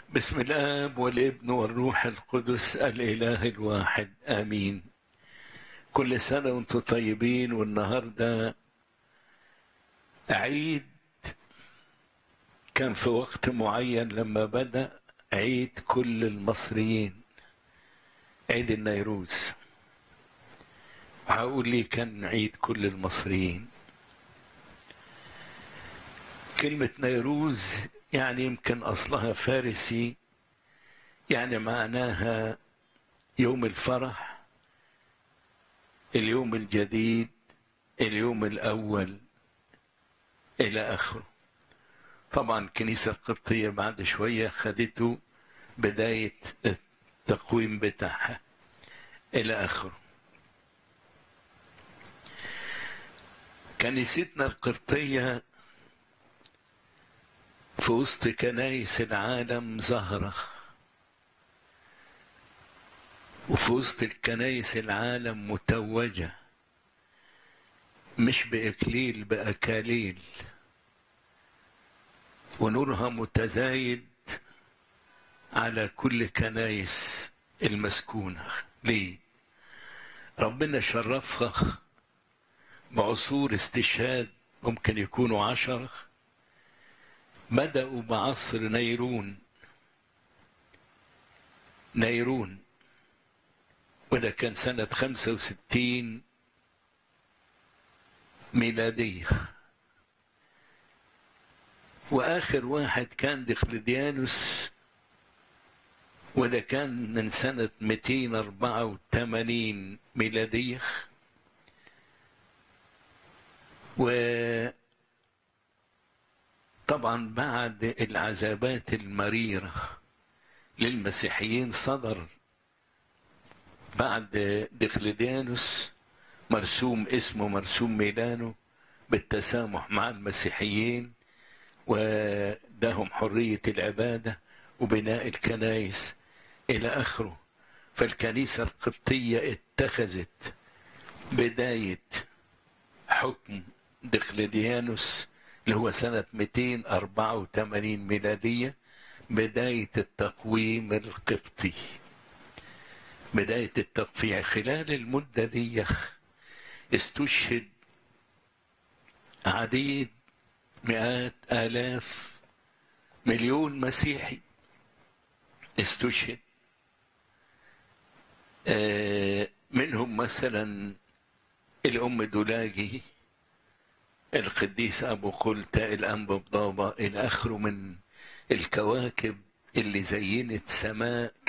بسم الاب والابن والروح القدس الاله الواحد امين كل سنه وانتم طيبين والنهارده عيد كان في وقت معين لما بدا عيد كل المصريين عيد النيروز وهقول لي كان عيد كل المصريين كلمة نيروز يعني يمكن أصلها فارسي يعني معناها يوم الفرح اليوم الجديد اليوم الأول إلى آخره طبعا الكنيسة القبطية بعد شوية خدته بداية التقويم بتاعها إلى آخره كنيستنا القبطية في وسط كنايس العالم زهرة وفي وسط الكنايس العالم متوجة مش بإكليل بأكاليل ونورها متزايد على كل كنايس المسكونة ليه؟ ربنا شرفها بعصور استشهاد ممكن يكونوا عشرة بدأوا بعصر نيرون نيرون وده كان سنة خمسة وستين ميلادية وآخر واحد كان دقلديانوس وده كان من سنة 284 ميلادية و طبعا بعد العذابات المريرة للمسيحيين صدر بعد دقلديانوس مرسوم اسمه مرسوم ميلانو بالتسامح مع المسيحيين ودهم حرية العبادة وبناء الكنائس إلى آخره فالكنيسة القبطية اتخذت بداية حكم دقلديانوس اللي هو سنة 284 ميلادية بداية التقويم القبطي بداية التقفيع خلال المدة دي استشهد عديد مئات آلاف مليون مسيحي استشهد منهم مثلا الأم دولاجي القديس أبو قلتة الأنبا بضابة إلى آخره من الكواكب اللي زينت سماء